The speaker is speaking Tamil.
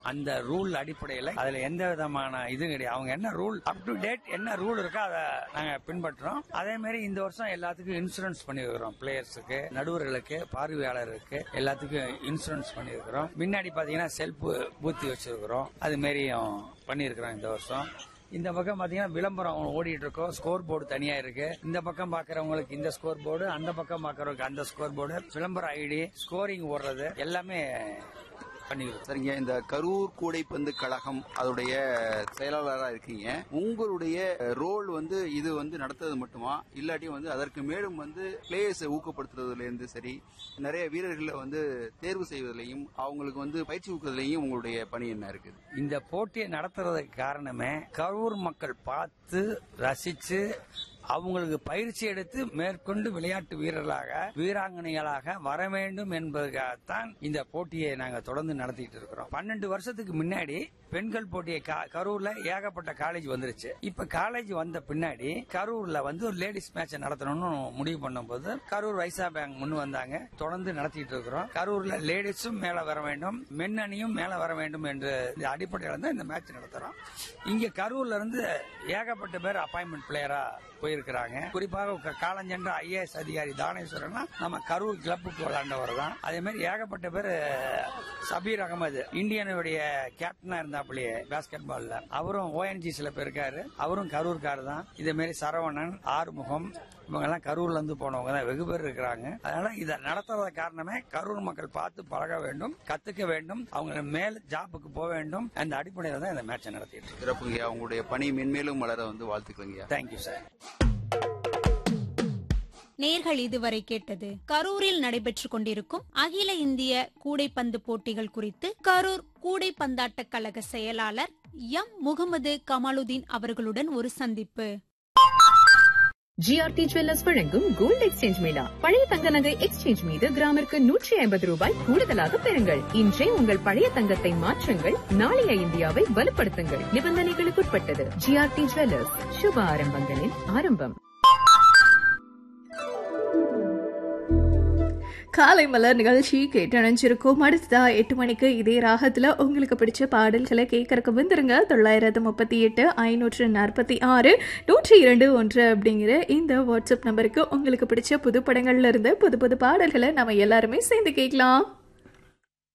அந்த ரூல் அடிப்படையில் அதுல எந்த விதமான இதுவும் கிடையாது அவங்க என்ன ரூல் அப் டு டேட் என்ன ரூல் இருக்கோ அதை நாங்க பின்பற்றுறோம் அதே மாதிரி இந்த வருஷம் எல்லாத்துக்கும் இன்சூரன்ஸ் பண்ணி வைக்கிறோம் பிளேயர்ஸுக்கு நடுவர்களுக்கு பார்வையாளருக்கு எல்லாத்துக்கும் இன்சூரன்ஸ் பண்ணி இருக்கிறோம் முன்னாடி பாத்தீங்கன்னா செல்ஃப் பூத்தி வச்சிருக்கிறோம் அது மாரியும் பண்ணியிருக்கிறோம் இந்த வருஷம் இந்த பக்கம் பாத்தீங்கன்னா விளம்பரம் ஓடிட்டு இருக்கோம் ஸ்கோர் போர்டு தனியா இருக்கு இந்த பக்கம் பாக்குறவங்களுக்கு இந்த ஸ்கோர் போர்டு அந்த பக்கம் பாக்குறவங்களுக்கு அந்த ஸ்கோர் போர்டு விளம்பர ஐடி ஸ்கோரிங் ஓடுறது எல்லாமே பண்ணிக்கிறோம் சரிங்க இந்த கரூர் கூடைப்பந்து கழகம் அதோடைய செயலாளராக இருக்கீங்க உங்களுடைய ரோல் வந்து இது வந்து நடத்துறது மட்டுமா இல்லாட்டி வந்து அதற்கு மேலும் வந்து பிளேயர்ஸை ஊக்கப்படுத்துறதுல இருந்து சரி நிறைய வீரர்களை வந்து தேர்வு செய்வதிலையும் அவங்களுக்கு வந்து பயிற்சி ஊக்குறதுலையும் உங்களுடைய பணி என்ன இருக்குது இந்த போட்டியை நடத்துறதுக்கு காரணமே கரூர் மக்கள் பார்த்து ரசிச்சு அவங்களுக்கு பயிற்சி எடுத்து மேற்கொண்டு விளையாட்டு வீரர்களாக வீராங்கனைகளாக வர வேண்டும் என்பதற்காகத்தான் இந்த போட்டியை நாங்க தொடர்ந்து நடத்திட்டு இருக்கிறோம் பன்னெண்டு வருஷத்துக்கு முன்னாடி பெண்கள் போட்டியை கா- கரூர்ல ஏகப்பட்ட காலேஜ் வந்துருச்சு இப்ப காலேஜ் வந்த பின்னாடி கரூர்ல வந்து ஒரு லேடிஸ் மேட்ச் நடத்தணும்னு முடிவு பண்ணும்போது கரூர் வைசா பேங்க் முன் வந்தாங்க தொடர்ந்து நடத்திட்டு இருக்கிறோம் கரூர்ல லேடிஸும் மேல வர வேண்டும் மென் அணியும் மேல வர வேண்டும் என்ற இந்த அடிப்படையில் தான் இந்த மேட்ச் நடத்துறோம் இங்க கரூர்ல இருந்து ஏகப்பட்ட பேர் அப்பாயின்மெண்ட் பிளேயரா போயிருக்கிறாங்க குறிப்பாக க- காலஞ்சென்ற ஐஏஎஸ் அதிகாரி தானேஸ்வரன் நம்ம கரூர் கிளப்புக்கு விளையாண்டவர் தான் அதே மாதிரி ஏகப்பட்ட பேர் சபீர் அகமது இந்தியனுடைய கேப்டனா இருந்தாப்புலயே பாஸ்கெட் பால்ல அவரும் ஓஎன்ஜிசில போயிருக்காரு அவரும் கரூர்கார் தான் இதே மாதிரி சரவணன் ஆறுமுகம் இவங்க எல்லாம் கரூர்ல இருந்து போனவங்க தான் வெகு பேர் இருக்கிறாங்க அதனால இதை நடத்துறத காரணமே கரூர் மக்கள் பார்த்து பழக வேண்டும் கத்துக்க வேண்டும் அவங்க மேல் ஜாப்புக்கு போக வேண்டும் அந்த அடிப்படையில் தான் இந்த மேட்சை நடத்திட்டு இருக்கோம் சிறப்புங்கய்யா உங்களுடைய பணி மென்மேலும் வளர வந்து வாழ்த்துக்கலைங்கய்யா தேங்க்யூ சார் நேர்கள் இதுவரை கேட்டது கரூரில் நடைபெற்றுக் கொண்டிருக்கும் அகில இந்திய கூடைப்பந்து போட்டிகள் குறித்து கரூர் கூடைப்பந்தாட்ட கழக செயலாளர் எம் முகமது கமாலுதீன் அவர்களுடன் ஒரு சந்திப்பு ஜிஆர்டி ஜுவல்லர்ஸ் வழங்கும் கோல்டு எக்ஸ்சேஞ்ச் மேளா பழைய தங்க நகை எக்ஸ்சேஞ்ச் மீது கிராமிற்கு நூற்றி ஐம்பது ரூபாய் கூடுதலாக பெறுங்கள் இன்றே உங்கள் பழைய தங்கத்தை மாற்றுங்கள் நாளைய இந்தியாவை வலுப்படுத்துங்கள் நிபந்தனைகளுக்குட்பட்டது ஜிஆர்டி ஜுவல்லர்ஸ் சுப ஆரம்பங்களின் ஆரம்பம் காலை மலர் நிகழ்ச்சி கேட்டணிஞ்சிருக்கோம் அடுத்ததா எட்டு மணிக்கு இதே ராகத்துல உங்களுக்கு பிடிச்ச பாடல்களை கேட்கறக்கு வந்துருங்க தொள்ளாயிரத்து முப்பத்தி எட்டு ஐநூற்று நாற்பத்தி ஆறு நூற்றி இரண்டு ஒன்று அப்படிங்கிற இந்த வாட்ஸ்அப் நம்பருக்கு உங்களுக்கு பிடிச்ச புது படங்கள்ல இருந்து புது புது பாடல்களை நம்ம எல்லாருமே சேர்ந்து கேட்கலாம்